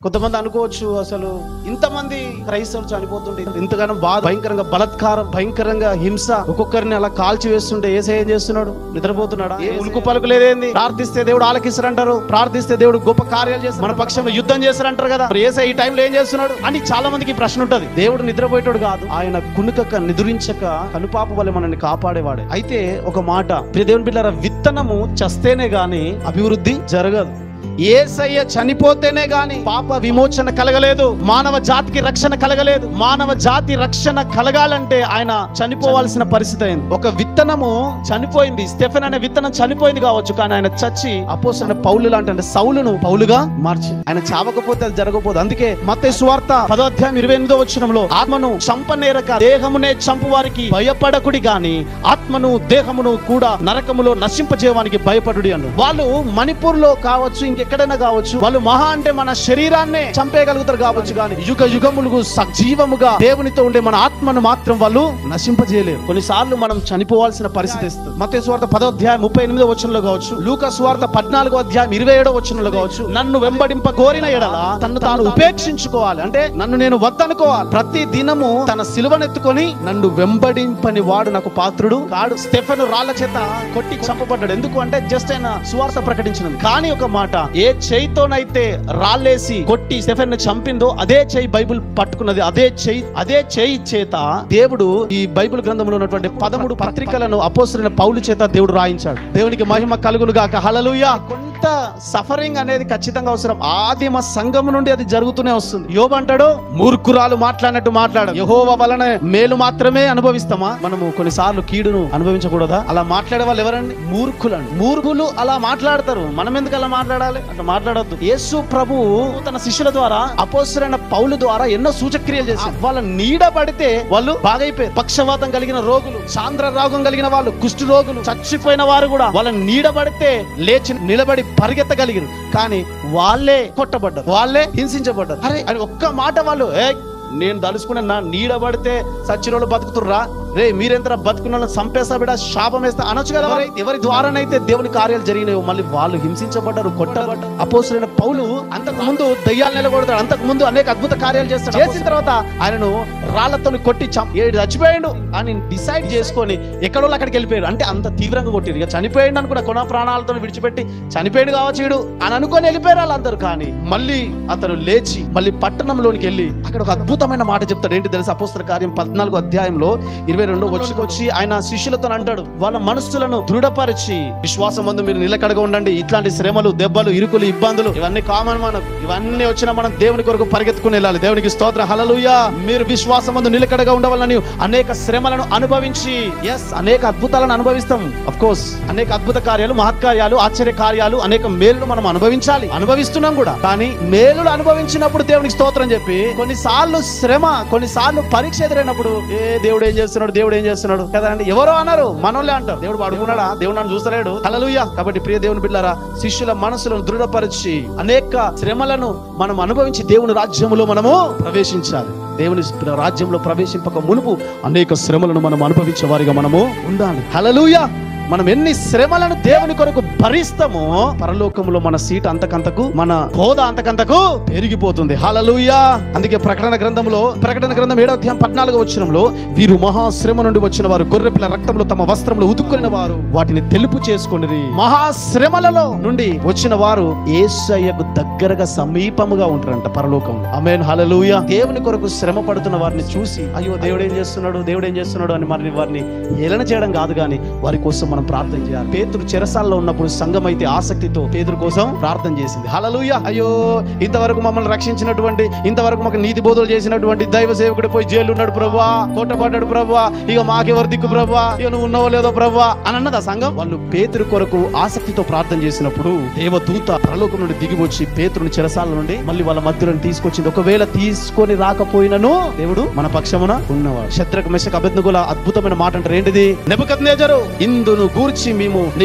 కొంతమంది అనుకోవచ్చు అసలు ఇంతమంది క్రైస్తవులు చనిపోతుంటే ఇంతగానో బాధ భయంకరంగా బలత్కారం భయంకరంగా హింస ఒక్కొక్కరిని అలా కాల్చి వేస్తుంటే ఏసై ఏం చేస్తున్నాడు నిద్రపోతున్నాడా ఏ ఉలుకు పలుకు లేదేంది ప్రార్థిస్తే దేవుడు ఆలకిస్తారంటారు ప్రార్థిస్తే దేవుడు గొప్ప కార్యాలు చేస్తారు మన పక్షంలో యుద్ధం చేస్తారంటారు కదా మరి ఏసై ఈ టైంలో ఏం చేస్తున్నాడు అని చాలా మందికి ఈ ప్రశ్న ఉంటది దేవుడు నిద్రపోయేటోడు కాదు ఆయన కునుకక నిద్రించక కనుపాప వల్ల మనల్ని కాపాడేవాడే అయితే ఒక మాట ప్రియ దేవుని పిల్లల విత్తనము చస్తేనే గాని అభివృద్ధి జరగదు ఏసయ్య చనిపోతేనే గాని పాప విమోచన కలగలేదు మానవ జాతికి రక్షణ కలగలేదు మానవ జాతి రక్షణ కలగాలంటే ఆయన చనిపోవాల్సిన పరిస్థితి అయింది ఒక విత్తనము చనిపోయింది స్టెఫెన్ అనే విత్తనం చనిపోయింది కావచ్చు కానీ ఆయన చచ్చి అపోసిన పౌలు లాంటి అంటే సౌలును పౌలుగా మార్చి ఆయన చావకపోతే అది జరగకపోదు అందుకే మత సువార్త పదో అధ్యాయం ఇరవై ఎనిమిదో వచ్చినంలో ఆత్మను చంపనేరక దేహమునే చంపు వారికి భయపడకుడి గాని ఆత్మను దేహమును కూడా నరకములో నశింపజేయడానికి భయపడుడి అన్నారు వాళ్ళు మణిపూర్ లో కావచ్చు ఇంకెక్కడైనా కావచ్చు వాళ్ళు మహా అంటే మన శరీరాన్నే చంపేయగలుగుతారు కావచ్చు కానీ యుగ యుగములకు సజీవముగా దేవునితో ఉండే మన ఆత్మను మాత్రం వాళ్ళు నశింపజేయలేరు కొన్నిసార్లు మనం చనిపోవాల్సిన పరిస్థితి ఇస్తుంది మత స్వార్థ పదో అధ్యాయం ముప్పై ఎనిమిదో వచనంలో కావచ్చు లూక స్వార్థ పద్నాలుగో అధ్యాయం ఇరవై ఏడో వచనంలో కావచ్చు నన్ను వెంబడింప కోరిన ఎడల తన్ను తాను ఉపేక్షించుకోవాలి అంటే నన్ను నేను వద్దనుకోవాలి ప్రతి దినము తన సిలువనెత్తుకొని నన్ను వెంబడింపని వాడు నాకు పాత్రుడు కాడు స్టెఫెన్ రాళ్ల చేత కొట్టి చంపబడ్డాడు ఎందుకు అంటే జస్ట్ ఆయన సువార్త ప్రకటించినది కానీ ఒక మాట ఏ చేయితోనైతే రాళ్ళేసి కొట్టి స్టెఫెన్ చంపిందో అదే చేయి బైబిల్ పట్టుకున్నది అదే చేయి అదే చేయి చేత దేవుడు ఈ బైబిల్ గ్రంథంలో ఉన్నటువంటి పదమూడు పత్రికలను అపోసరైన పౌలు చేత దేవుడు రాయించాడు దేవునికి మహిమ కలుగును గాక హలలుయా కొంత సఫరింగ్ అనేది ఖచ్చితంగా అవసరం ఆదిమ సంఘం నుండి అది జరుగుతూనే వస్తుంది యోబు అంటాడు మూర్ఖురాలు మాట్లాడినట్టు మాట్లాడు యహోవ వలన మేలు మాత్రమే అనుభవిస్తామా మనము కొన్నిసార్లు కీడును అనుభవించకూడదా అలా మాట్లాడే వాళ్ళు ఎవరండి మూర్ఖులండి మూర్ఖులు అలా మాట్లాడతారు మనం ఎందుకు అలా మాట్లాడాలి అట్లా మాట్లాడొద్దు యేసు ప్రభు తన శిష్యుల ద్వారా అపోసరైన పౌలు ద్వారా ఎన్నో సూచక్రియలు చేశారు వాళ్ళ నీడ పడితే వాళ్ళు బాగైపోయారు పక్షవాతం కలిగిన రోగులు సాంద్ర రోగం కలిగిన వాళ్ళు కుష్టి రోగులు చచ్చిపోయిన వారు కూడా వాళ్ళ నీడ పడితే లేచి నిలబడి పరిగెత్తగలిగారు కానీ వాళ్ళే కొట్టబడ్డారు వాళ్ళే హింసించబడ్డారు అరే అని ఒక్క మాట వాళ్ళు ఏ నేను దలుచుకున్న నా నీడ పడితే సచ్చిరోళ్ళు బతుకుతుర్రా రే మీరెంత బతుకున్న వాళ్ళని చంపేస్తా బిడ్డ శాపం వేస్తా అనొచ్చు కదా ఎవరి- ఎవరి ద్వారానైతే దేవుని కార్యాలు జరిగినాయో మళ్ళీ వాళ్ళు హింసించబడ్డారు కొట్టబడ్డారు అపోసరైన పౌలు అంతకు ముందు దయ్యాలు నిలబడతాడు అంతకు ముందు అనేక అద్భుత కార్యాలు చేస్తాడు చేసిన తర్వాత ఆయనను రాళ్లతో కొట్టి చం- ఏడు చచ్చిపోయాడు అని డిసైడ్ చేసుకొని ఎక్కడో అక్కడికి వెళ్ళిపోయాడు అంటే అంత తీవ్రంగా కొట్టారు ఇక చనిపోయాడు అనుకున్న కొన ప్రాణాలతో విడిచిపెట్టి చనిపోయాడు కావచ్చు వీడు అని అనుకొని వెళ్ళిపోయారు వాళ్ళందరూ కానీ మళ్ళీ అతను లేచి మళ్ళీ పట్టణంలోనికి వెళ్ళి అక్కడ ఒక అద్భుతమైన మాట చెప్తాడు ఏంటి తెలుసు అపోస్తల కార్యం పద్నాలుగు అధ్యాయంలో ఇరవై రెండు వచ్చి ఆయన శిష్యులతో అంటాడు వాళ్ళ మనస్సులను దృఢపరిచి విశ్వాసం మందు మీరు నిలకడగా ఉండండి ఇట్లాంటి శ్రమలు దెబ్బలు ఇరుకులు ఇబ్బందులు ఇవన్నీ కామన్ మనకు ఇవన్నీ వచ్చినా మనం దేవుని కొరకు పరిగెత్తుకుని వెళ్ళాలి దేవునికి స్తోత్ర హలలుయా మీరు విశ్వాసం మందు నిలకడగా ఉండవాలని అనేక శ్రమలను అనుభవించి ఎస్ అనేక అద్భుతాలను అనుభవిస్తాం అఫ్ కోర్స్ అనేక అద్భుత కార్యాలు మహత్కార్యాలు ఆశ్చర్య కార్యాలు అనేక మేలులు మనం అనుభవించాలి అనుభవిస్తున్నాం కూడా కానీ మేలులు అనుభవించినప్పుడు దేవునికి స్తోత్రం చెప్పి కొన్నిసార్లు శ్రమ కొన్నిసార్లు పరీక్ష ఎదురైనప్పుడు ఏ దేవుడు ఏం చేస్తున్నాడు దేవుడు ఏం చేస్తున్నాడు కదా అండి ఎవరో అన్నారు మనోళ్ళే అంటారు దేవుడు పడుకున్నాడా దేవుడు నన్ను చూస్తలేడు హల్లెలూయా కాబట్టి ప్రియ దేవుని బిడ్డారా శిష్యుల మనసులను దృఢపరిచి అనేక శ్రమలను మనం అనుభవించి దేవుని రాజ్యములో మనము ప్రవేశించాలి దేవుని రాజ్యంలో ప్రవేశింపక మునుపు అనేక శ్రమలను మనం అనుభవించే వారిగా మనము ఉండాలి హల్లెలూయా మనం ఎన్ని శ్రమలను దేవుని కొరకు భరిస్తామో పరలోకములో మన సీట్ అంతకంతకు మన హోదా అంతకంతకు పెరిగిపోతుంది హలలుయా అందుకే ప్రకటన గ్రంథంలో ప్రకటన గ్రంథం ఏడో అధ్యాయం పద్నాలుగు వచ్చినంలో వీరు మహాశ్రమ నుండి వచ్చిన వారు గొర్రెపిల్ల రక్తంలో తమ వస్త్రములు ఉతుక్కుని వారు వాటిని తెలుపు చేసుకుని మహాశ్రమలలో నుండి వచ్చిన వారు ఏసయ్యకు దగ్గరగా సమీపముగా ఉంటారంట పరలోకంలో అమేన్ హలలుయా దేవుని కొరకు శ్రమ పడుతున్న వారిని చూసి అయ్యో దేవుడు ఏం చేస్తున్నాడు దేవుడు ఏం చేస్తున్నాడు అని మరి వారిని ఏలన చేయడం కాదు కానీ వారి కోసం మనం ప్రార్థన చేయాలి పేతురు చెరసాల్లో ఉన్నప్పుడు సంఘం అయితే ఆసక్తితో పేతురు కోసం ప్రార్థన చేసింది హలలుయ అయ్యో ఇంతవరకు మమ్మల్ని రక్షించినటువంటి ఇంతవరకు మాకు నీతి బోధలు చేసినటువంటి దైవ సేవకుడు పోయి జైలు ఉన్నాడు ప్రభా కొట్టబడ్డాడు ప్రభా ఇక మాకెవరు దిక్కు ప్రభా ఇక నువ్వు ఉన్నావో లేదో ప్రభా అని అన్నది ఆ సంఘం వాళ్ళు పేతురు కొరకు ఆసక్తితో ప్రార్థన చేసినప్పుడు దేవదూత పరలోకం నుండి దిగి వచ్చి పేతురుని చెరసాల నుండి మళ్ళీ వాళ్ళ మధ్యలో తీసుకొచ్చింది ఒకవేళ తీసుకొని రాకపోయినను దేవుడు మన పక్షమున ఉన్నవాడు శత్రుకు మెషకు అభ్యర్థుల అద్భుతమైన మాట అంటారు ఏంటిది నెబుకద్నేజరు ఇందును గూర్చి మేము నీకు ప్రత్యేక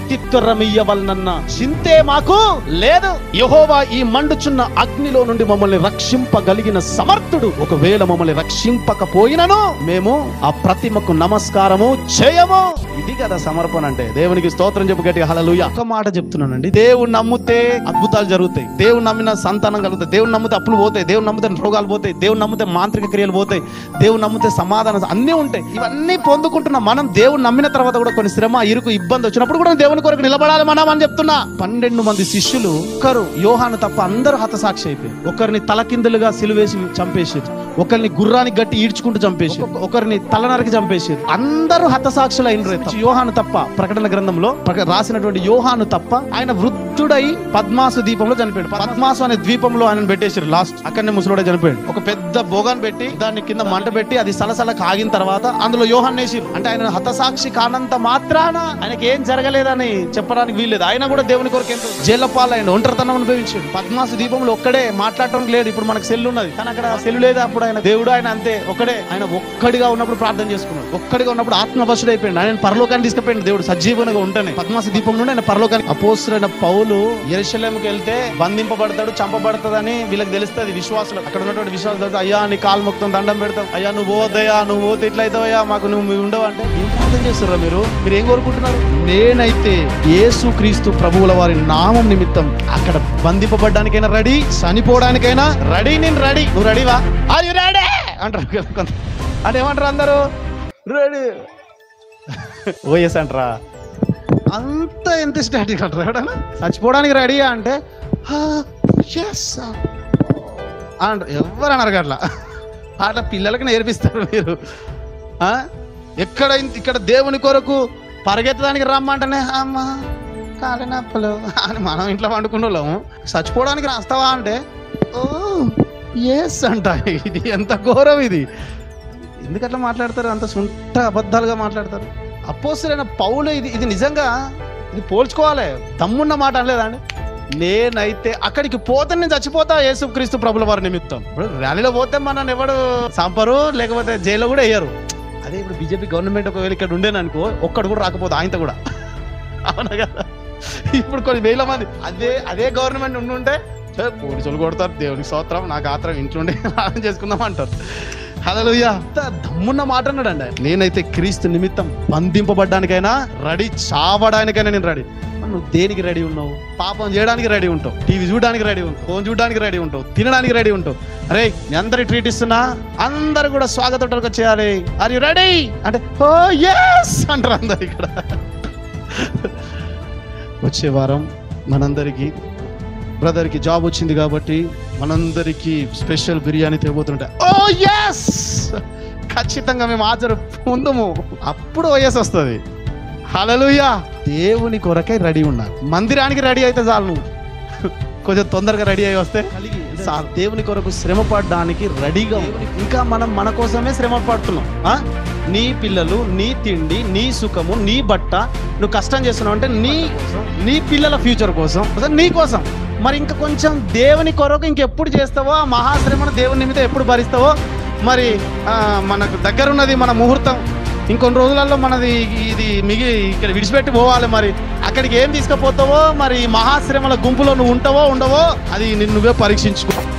ప్రత్యుత్తరం ఇయ్యవలనన్న చింతే మాకు లేదు యెహోవా ఈ మండుచున్న అగ్నిలో నుండి మమ్మల్ని రక్షింపగలిగిన సమర్థుడు ఒకవేళ మమ్మల్ని రక్షింపకపోయినను మేము ఆ ప్రతిమకు నమస్కారము చేయము ఇది కదా సమర్పణ అంటే దేవునికి స్తోత్రం చెప్పు గట్టిగా హల్లెలూయా ఒక మాట చెప్తున్నానండి దేవుడు నమ్మితే అద్భుతాలు జరుగుతాయి దేవుడు నమ్మిన సంతానం కలుగుతాయి దేవుడు నమ్మితే అప్పులు పోతాయి దేవుడు నమ్మితే రోగాలు పోతాయి దేవుడు నమ్మితే మాంత్రిక క్రియలు పోతాయి దేవుడు నమ్మితే సమాధానం అన్నీ ఉంటాయి ఇవన్నీ పొందుకుంటున్న మనం దేవుడు నమ్మిన తర్వాత కూడా కొన్ని శ్రమ ఇరుకు ఇబ్బంది వచ్చినప్పుడు కూడా దేవుని కొరకు నిలబడాలి మనం అని చెప్తున్నా పన్నెండు మంది శిష్యులు ఒక్కరు యోహాను తప్ప అందరూ హతసాక్షి అయిపోయారు ఒకరిని తలకిందులుగా సిలువేసి చంపేసారు ఒకరిని గుర్రానికి గట్టి ఈడ్చుకుంటూ చంపేసి ఒకరిని తలనరికి చంపేసారు అందరూ హతసాక్షులు అయినరు యోహాను తప్ప ప్రకటన గ్రంథంలో ప్రక- రాసినటువంటి యోహాను తప్ప ఆయన వృద్ధుడై పద్మాసు దీపంలో చనిపోయాడు పద్మాసు అనే ద్వీపంలో ఆయన పెట్టేశారు లాస్ట్ అక్కడనే ముసలోడే చనిపోయాడు ఒక పెద్ద బోగాన్ పెట్టి దాన్ని కింద మంట పెట్టి అది సలసల కాగిన తర్వాత అందులో యోహాన్ వేసిరు అంటే ఆయన హతసాక్షి కానంత మాత్రాన ఆయనకి ఏం జరగలేదని చెప్పడానికి వీల్లేదు ఆయన కూడా దేవుని కొరకు ఎంతో జైలపాలు ఆయన ఒంటరితనం అనుభవించాడు పద్మాసు దీపంలో ఒక్కడే మాట్లాడటం లేదు ఇప్పుడు మనకు సెల్ ఉన్నది కానీ అక్కడ సెల్ లేదు అప్పుడు ఆయన దేవుడు ఆయన అంతే ఒక్కడే ఆయన ఒక్కడిగా ఉన్నప్పుడు ప్రార్థన చేసుకున్నాడు ఒక్కడిగా ఉన్నప్పుడు ఆత్మవశుడు అయిపోయింది ఆయన పరలోకాన్ని తీసుకుపోయింది దేవుడు సజీవంగా ఉంటేనే పద్మాసు దీపం నుండి ఆయన పరలోకానికి అపోస్తుడైన పౌలు ఎరుశలేంకి వెళ్తే బంధింపబడతాడు చంపబడతాడని వీళ్ళకి తెలుస్తుంది విశ్వాసులు అక్కడ ఉన్నటువంటి విశ్వాసం తెలుసు అయ్యా నీ కాలు మొత్తం దండం పెడతాం అయ్యా నువ్వు పోదయ్యా నువ్వు పోతే ఇట్లా అవుతావయ్యా మాకు నువ్వు ఉండవు అంటే ఏం ప్రార్థన చేస్తారా మీరు మీరు ఏం కోరుకుంటున్నారు నేనైతే యేసు క్రీస్తు ప్రభువుల వారి నామం నిమిత్తం అక్కడ బంధింపబడ్డానికైనా రెడీ చనిపోవడానికైనా రెడీ నేను రెడీ నువ్వు రెడీవా అది రెడీ అంటారు కదా కొంత- అంటే ఏమంటారు అందరూ రెడీ ఓఎస్ అంటారా అంత ఎంత స్టాటిక్ అంటారు ఎవడన్నా చచ్చిపోవడానికి రెడీయా అంటే ఎస్ అంటారు ఎవరు అన్నారు అట్లా అట్లా పిల్లలకి నేర్పిస్తారు మీరు ఆ? ఎక్కడ ఇంత- ఇక్కడ దేవుని కొరకు పరిగెత్తడానికి రమ్మంటేనే అమ్మా కాలినప్పలు అని మనం ఇంట్లో వండుకునే వాళ్ళము చచ్చిపోవడానికి రాస్తావా అంటే ఓ ఎస్ అంట ఇది ఎంత ఘోరం ఇది ఎందుకట్లా మాట్లాడతారు అంత సుంట అబద్ధాలుగా మాట్లాడతారు అపోసరైన పౌలు ఇది ఇది నిజంగా ఇది పోల్చుకోవాలి తమ్మున్న మాట అనలేదండి నేనైతే అక్కడికి పోతే నేను చచ్చిపోతా యేసుక్రీస్తు ప్రభుల వారి నిమిత్తం ఇప్పుడు ర్యాలీలో పోతే మనల్ని ఎవడు చంపరు లేకపోతే జైల్లో కూడా వేయరు అదే ఇప్పుడు బీజేపీ గవర్నమెంట్ ఒకవేళ ఇక్కడ ఉండేననుకో ఒక్కడు కూడా రాకపోతే ఆయనతో కూడా అవునా కదా ఇప్పుడు కొన్ని వేల మంది అదే అదే గవర్నమెంట్ ఉండుంటే "ఏ, పోలీసులు కొడతారు దేవునికి స్తోత్రం నాకు ఆత్రం ఇంట్లోండి ఆనందం చేసుకుందాం అంటారు హల్లెలూయా అంత దమ్మున్న మాట అన్నాడండి ఆయన. నేనైతే క్రీస్తు నిమిత్తం బంధింపబడ్డానికైనా రెడీ చావడానికైనా నేను రెడీ మరి నువ్వు దేనికి రెడీ ఉన్నావు పాపం చేయడానికి రెడీ ఉంటావు టీవీ చూడడానికి రెడీ ఉంటావు ఫోన్ చూడడానికి రెడీ ఉంటావు తినడానికి రెడీ ఉంటావు అరే మీ అందరి ట్రీట్ ఇస్తున్నా అందరు కూడా స్వాగతం చేయాలి ఆర్ యు రెడీ అంటే ఓ ఎస్ అంటారు అందరు ఇక్కడ వచ్చే వారం మనందరికీ బ్రదర్కి జాబ్ వచ్చింది కాబట్టి మనందరికీ స్పెషల్ బిర్యానీ తేబోతుంటాయి ఓ ఎస్ ఖచ్చితంగా మేము హాజరు పొందము అప్పుడు ఓఎస్ వస్తుంది హలలుయా దేవుని కొరకై రెడీ ఉన్నారు మందిరానికి రెడీ అయితే చాలు నువ్వు కొంచెం తొందరగా రెడీ అయి వస్తే చాలు. దేవుని కొరకు శ్రమ పడడానికి రెడీగా ఉంది. ఇంకా మనం మన కోసమే శ్రమ పడుతున్నాం ఆ? నీ పిల్లలు నీ తిండి నీ సుఖము నీ బట్ట నువ్వు కష్టం చేస్తున్నావు అంటే నీ నీ పిల్లల ఫ్యూచర్ కోసం అసలు నీ కోసం మరి ఇంకా కొంచెం దేవుని కొరకు ఇంకెప్పుడు చేస్తావో ఆ మహాశ్రమను దేవుని నిమిత్తం ఎప్పుడు భరిస్తావో మరి ఆ, మనకు దగ్గర ఉన్నది మన ముహూర్తం ఇంకొన్ని రోజులలో మనది ఇది మిగి ఇక్కడ విడిచిపెట్టి పోవాలి మరి అక్కడికి ఏం తీసుకుపోతావో మరి ఈ మహాశ్రమల గుంపులో నువ్వు ఉంటావో ఉండవో అది నిన్ను నువ్వే పరీక్షించుకో